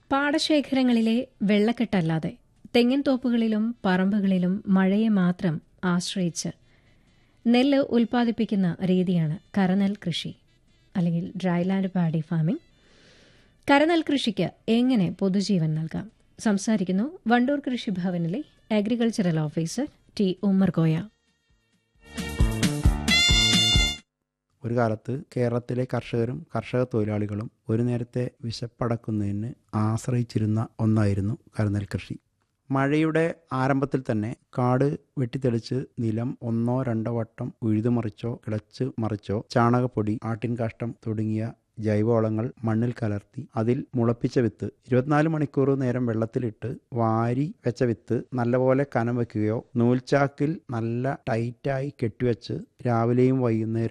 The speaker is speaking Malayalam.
പാടശേഖരങ്ങളിലെ വെള്ളക്കെട്ടല്ലാതെ തെങ്ങിൻ തോപ്പുകളിലും പറമ്പുകളിലും മഴയെ മാത്രം ആശ്രയിച്ച് നെല്ല് ഉൽപ്പാദിപ്പിക്കുന്ന രീതിയാണ് കരനെൽ കൃഷി അല്ലെങ്കിൽ ഡ്രൈലാൻഡ് പാഡി ഫാമിംഗ് കരനെൽ കൃഷിക്ക് എങ്ങനെ പൊതുജീവൻ നൽകാം സംസാരിക്കുന്നു വണ്ടൂർ കൃഷിഭവനിലെ agricultural officer T Ummer Koya ഒരു കാലത്ത് കേരളത്തിലെ കർഷകരും കർഷക തൊഴിലാളികളും ഒരു നേരത്തെ വിശപ്പടക്കുന്നതിന് ആശ്രയിച്ചിരുന്ന ഒന്നായിരുന്നു കരുനെൽ കൃഷി മഴയുടെ ആരംഭത്തിൽ തന്നെ കാട് വെട്ടിത്തെളിച്ച് നിലം ഒന്നോ രണ്ടോ വട്ടം ഉഴുതുമറിച്ചോ കിളച്ച് മറിച്ചോ ചാണകപ്പൊടി ആട്ടിൻകാഷ്ടം തുടങ്ങിയ ജൈവവളങ്ങൾ മണ്ണിൽ കലർത്തി അതിൽ മുളപ്പിച്ച വിത്ത് ഇരുപത്തിനാല് മണിക്കൂർ നേരം വെള്ളത്തിലിട്ട് വാരി വെച്ച വിത്ത് നല്ലപോലെ കനം വെക്കുകയോ നൂൽച്ചാക്കിൽ നല്ല ടൈറ്റായി കെട്ടിവെച്ച് രാവിലെയും വൈകുന്നേരവും